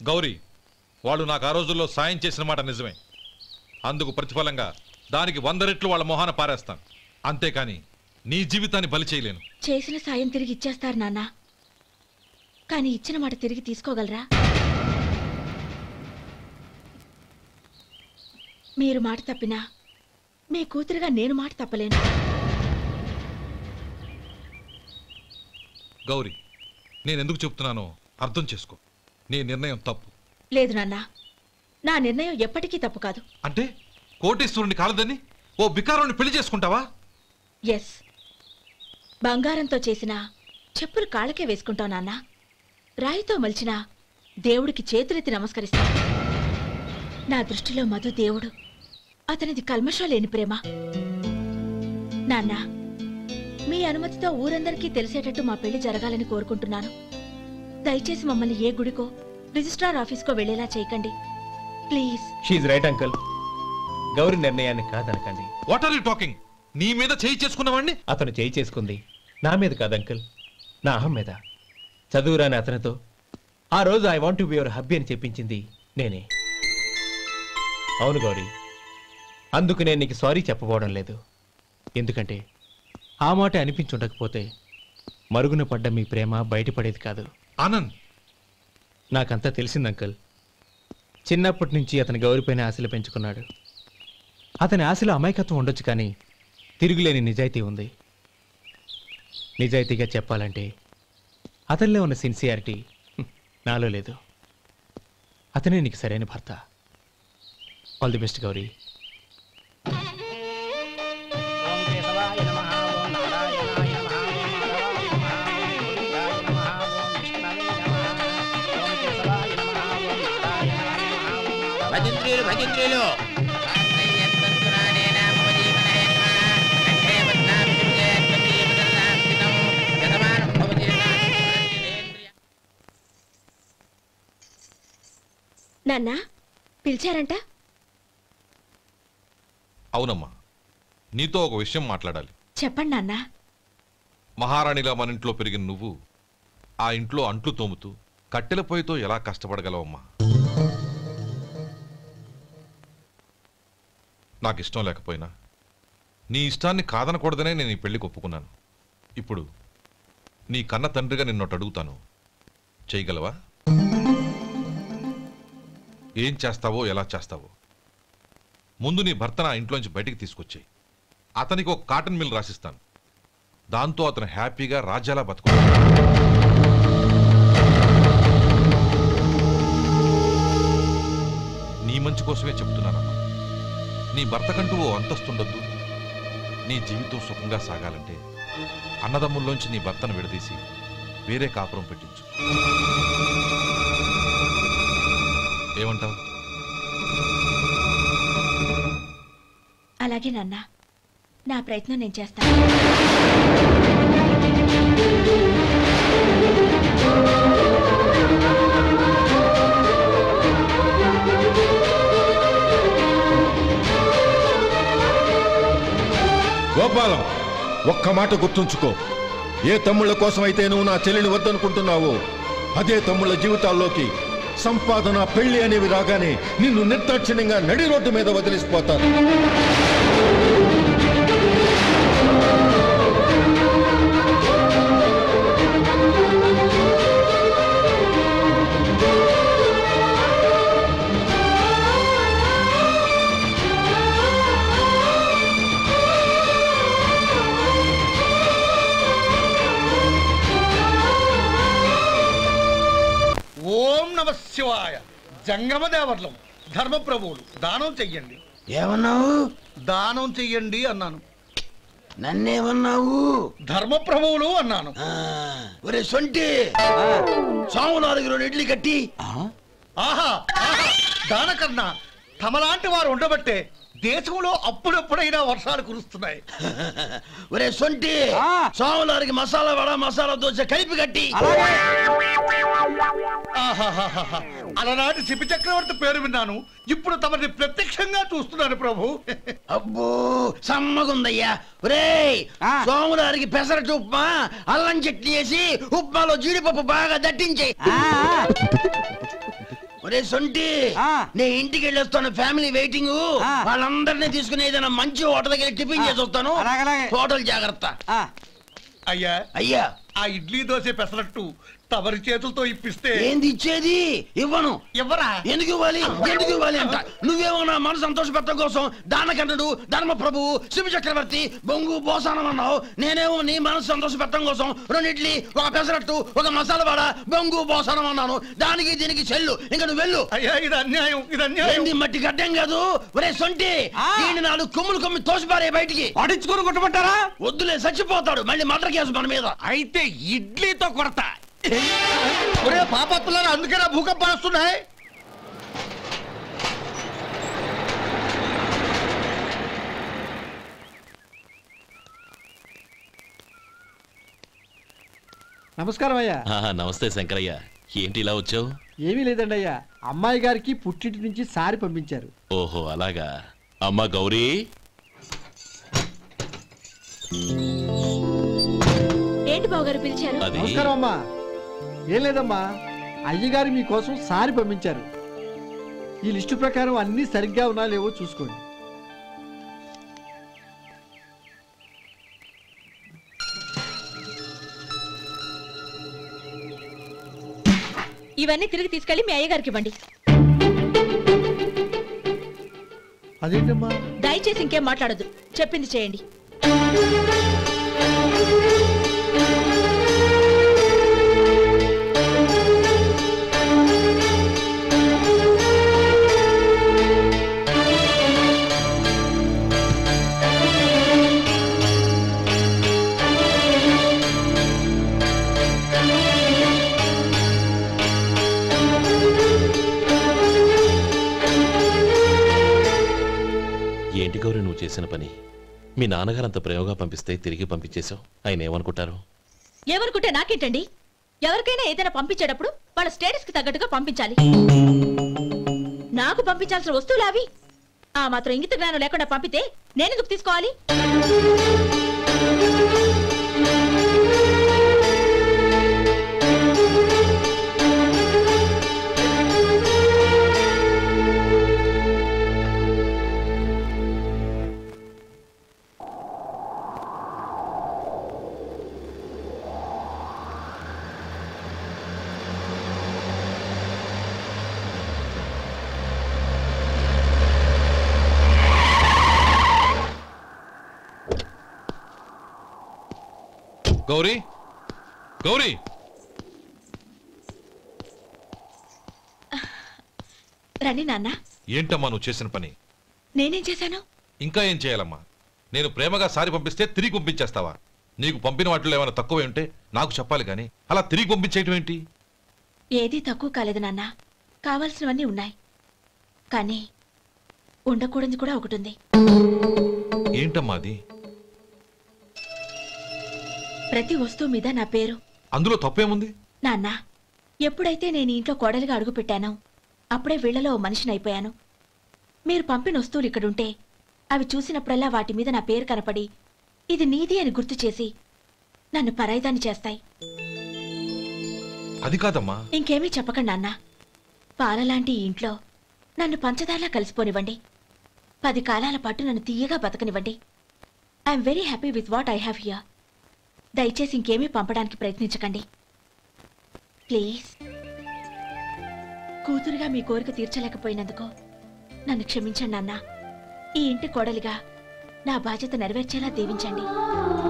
గౌరీ వాళ్ళు నాకు ఆ రోజుల్లో సాయం చేసిన మాట నిజమే అందుకు ప్రతిఫలంగా దానికి వంద రెట్లు వాళ్ళ మొహాన పారేస్తాను అంతేకాని నీ జీవితాన్ని బలి చేయలేను చేసిన సాయం తిరిగి ఇచ్చేస్తారు నాన్న కానీ ఇచ్చిన మాట తిరిగి తీసుకోగలరా మీరు మాట తప్పినా మీ కూతురుగా నేను మాట తప్పలేను గౌరీ నేను ఎందుకు చెప్తున్నానో అర్థం చేసుకో నీ నిర్ణయం తప్పు లేదు నాన్న నా నిర్ణయం ఎప్పటికీ తప్పు కాదు అంటే కోటేశ్వరుని కాలదని ఓ బికారుని పెళ్లి చేసుకుంటావా ఎస్ బంగారంతో చేసిన చెప్పులు కాళ్ళకే వేసుకుంటాం నాన్న రాయితో మలిచిన దేవుడికి చేతులెత్తి నమస్కరిస్తాం నా దృష్టిలో మధు దేవుడు అతనిది కల్మషం లేని ప్రేమ నాన్న మీ అనుమతితో ఊరందరికీ తెలిసేటట్టు మా పెళ్లి జరగాలని కోరుకుంటున్నాను దయచేసి మమ్మల్ని ఏ గుడికో రిజిస్ట్రార్ ఆఫీస్కో వెళ్ళేలా చేయకండి please she's right uncle Gauri నిర్ణయాన్ని కాదనకండి వాట్ ఆర్ యూ టాకింగ్ నీ మీద చేయి చేసుకున్నవాడిని అతను చేయి చేసుకుంది నా మీద కాదు అంకుల్ నా అహం మీద చదువురాని అతనితో ఆ రోజు I want be your hubby అని చెప్పించింది నేనే అవును గౌరీ అందుకు నేను నీకు సారీ చెప్పబోవడం లేదు ఎందుకంటే ఆ మాట అనిపించుండకపోతే మరుగున పడ్డ మీ ప్రేమ బయటపడేది కాదు ఆనంద్ నాకంతా తెలిసింది అంకుల్ చిన్నప్పటి నుంచి అతని గౌరిపైన ఆశలు పెంచుకున్నాడు అతని ఆశలో అమాయకత్వం ఉండొచ్చు కానీ తిరుగులేని నిజాయితీ ఉంది నిజాయితీగా చెప్పాలంటే అతనిలో ఉన్న సిన్సియారిటీ హ్మ్, నాలో లేదు అతనే నీకు సరైన భర్త ఆల్ ది బెస్ట్ గౌరీ ఓం కేశవాయ నమః ఓం నారాయణాయ నమః ఓం మాధవాయ నమః ఓం గోవిందాయ నమః ఓం విష్ణవే నమః ఓం కేశవాయ నమః ఓం నారాయణాయ నమః ఓం మాధవాయ భజంత్రీలు భజంత్రీలు నాన్న పిలిచారంట అవునమ్మా నీతో ఒక విషయం మాట్లాడాలి చెప్పండి నాన్న మహారాణిలా మన ఇంట్లో పెరిగిన నువ్వు ఆ ఇంట్లో అంట్లు తోముతూ కట్టెల పొయ్యితో ఎలా కష్టపడగలవమ్మా నాకు ఇష్టం లేకపోయినా నీ ఇష్టాన్ని కాదనకూడదనే నేను ఈ పెళ్లికి ఒప్పుకున్నాను ఇప్పుడు నీ కన్న తండ్రిగా నిన్నొట్టు అడుగుతాను చేయగలవా ఏం చేస్తావో ఎలా చేస్తావో ముందు నీ భర్త నా ఇంట్లోంచి బయటికి తీసుకొచ్చేయి అతనికి ఒక కాటన్ మిల్ రాసిస్తాను దాంతో అతను హ్యాపీగా రాజ్యాలా బతుకు నీ మంచి కోసమే చెప్తున్నానమ్మా నీ భర్తకంటూ ఓ అంతస్తుండొద్దు నీ జీవితం సుఖంగా సాగాలంటే అన్నదమ్ముల్లోంచి నీ భర్తను విడదీసి వేరే కాపురం పెట్టించు ఏమంటావు అలాగే నాన్న నా ప్రయత్నం నేను చేస్తాను గోపాలం ఒక్క మాట గుర్తుంచుకో ఏ తమ్ముళ్ళ కోసం అయితే నువ్వు నా చెల్లిని వద్దనుకుంటున్నావో అదే తమ్ముళ్ళ జీవితాల్లోకి సంపాదన పెళ్లి అనేవి రాగానే నిన్ను నిర్దాక్షిణ్యంగా నడి రోడ్డు మీద వదిలిసిపోతారు ఓం నమ శివాయ జంగమ దేవర్లం ధర్మప్రభువులు దానం చెయ్యండి ఏమన్నావు దానం చెయ్యండి అన్నాను నన్నేమన్నావు ధర్మప్రభువులు అన్నాను ఆ, ఒరే సొంటి సోమవారికి రెండు ఇడ్లీ కట్టి ఆహా ఆహా దానకన్నా తమలాంటి వారు ఉండబట్టే దేశంలో అప్పుడప్పుడైనా వర్షాలు కురుస్తున్నాయి ఒరే సొంటి సోమవారికి మసాలా వడ మసాలా దోశ కలిపి కట్టి ఆహాహాహాహా. అలనాటి శిపి చక్రవర్తి పేరు విన్నాను ఇప్పుడు తమని ప్రత్యక్షంగా చూస్తున్నాను ప్రభు అబ్బో సమ్మగుందయ్యా ఒరేయ్ సోమవారికి పెసరట్టు ఉప్మా అల్లం చట్నీ వేసి ఉప్మాలో జీడిపప్పు బాగా దట్టించేయి ఒరే సొంటి ఆ. నే ఇంటికి వెళ్ళొస్తాను ఫ్యామిలీ వెయిటింగ్ ఆ. వాళ్ళందరినీ తీసుకుని ఏదైనా మంచి హోటల్ దగ్గర టిఫిన్ ఆ. చేసి వస్తాను అలాగే, అలాగే. హోటల్ జాగ్రత్త ఆ, అయ్యా అయ్యా ఆ ఇడ్లీ దోశ పెసరట్టు తమరి చేతులతో ఇప్పిస్తే ఏంది ఇచ్చేది ఇవ్వను ఎవరా ఎందుకు ఇవ్వాలి ఎందుకు ఇవ్వాలి అంట నువ్వేమో నా మనసు సంతోషపెట్టడం కోసం దానకంటుడు ధర్మ ప్రభువు శివ చక్రవర్తి బొంగు బోసానం అన్నావు నేనేమో నీ మనసు సంతోషపెట్టడం కోసం రెండు ఇడ్లీ ఒక పెసరట్టు ఒక మసాలా వడ బొంగు బోసానం అన్నాను దానికి దీనికి చెల్లు ఇంకా నువ్వు వెళ్ళు అయ్యా ఇది అన్యాయం ఇది అన్యాయం ఏంది మట్టి గడ్డం కాదు ఒరే సొంటి ఆ. దీన్ని నాలుగు కొమ్ములు కొమ్మి తోసిపారే బయటికి పడించుకొని కొట్టమంటారా వద్దులే చచ్చిపోతాడు మళ్ళీ మటర్ కేసు మన మీద అయితే ఇడ్లీతో కొడతా ఒరే పాపత్తులారా అందుకేనా భూకంపాలు వస్తున్నాయి నమస్కారం అయ్యా ఆహా, నమస్తే శంకరయ్య ఏంటి ఇలా వచ్చావు ఏమీ లేదండి అయ్యా అమ్మాయి గారికి పుట్టింటి నుంచి సారి పంపించారు ఓహో అలాగా అమ్మా గౌరీ ఏంటి బావగారు పిలిచారు అది నమస్కారం అమ్మా ఏం లేదమ్మా అయ్యగారు మీకోసం సారి పంపించారు ఈ లిస్టు ప్రకారం అన్నీ సరిగ్గా ఉన్నా లేవో చూసుకోండి ఇవన్నీ తిరిగి తీసుకెళ్లి మీ అయ్యగారికి ఇవ్వండి అదేంటమ్మా దయచేసి ఇంకేం మాట్లాడొద్దు చెప్పింది చేయండి ఏంటి గౌరీ నువ్వు చేసిన పని మీ నాన్నగారు అంత ప్రేమగా పంపిస్తే తిరిగి పంపించేశావు ఆయన ఏమనుకుంటారు ఎవరుకుంటే నాకేంటండి ఎవరికైనా ఏదైనా పంపించేటప్పుడు వాళ్ళ స్టేటస్ కి తగ్గట్టుగా పంపించాలి నాకు పంపించాల్సిన వస్తువులు అవి ఆ మాత్రం ఇంగిత జ్ఞానం లేకుండా పంపితే నేనెందుకు తీసుకోవాలి గౌరీ గౌరీ రండి నాన్న ఏంటమ్మా నువ్వు చేసిన పని నేనేం చేశాను ఇంకా ఏం చేయాలమ్మా నేను ప్రేమగా సారి పంపిస్తే తిరిగి పంపించేస్తావా నీకు పంపిన వాటిలో ఏమైనా తక్కువ ఉంటే నాకు చెప్పాలి కానీ అలా తిరిగి పంపించేయటం ఏంటి ఏదీ తక్కువ కాలేదు నాన్న కావాల్సినవన్నీ ఉన్నాయి కానీ ఉండకూడదు కూడా ఒకటి ఉంది ఏంటమ్మా అది ప్రతి వస్తువు మీద నా పేరు అందులో తప్పేముంది నాన్న ఎప్పుడైతే నేను ఇంట్లో కోడలిగా అడుగు పెట్టానో అప్పుడే వీళ్లలో ఓ మనిషిని అయిపోయాను మీరు పంపిన వస్తువులు ఇక్కడుంటే అవి చూసినప్పుడల్లా వాటి మీద నా పేరు కనపడి ఇది నీది అని గుర్తు చేసి నన్ను పరాయిదాన్ని చేస్తాయి అది కాదమ్మా ఇంకేమీ చెప్పకండి నాన్న పాలలాంటి ఈ ఇంట్లో నన్ను పంచదారలా కలిసిపోనివ్వండి పది కాలాల పాటు నన్ను తీయగా బతకనివ్వండి I'm very happy with what I have here దయచేసి ఇంకేమీ పంపడానికి ప్రయత్నించకండి ప్లీజ్ కూతురుగా మీ కోరిక తీర్చలేకపోయినందుకు నన్ను క్షమించండి నాన్న ఈ ఇంటి కోడలిగా నా బాధ్యత నెరవేర్చేలా దీవించండి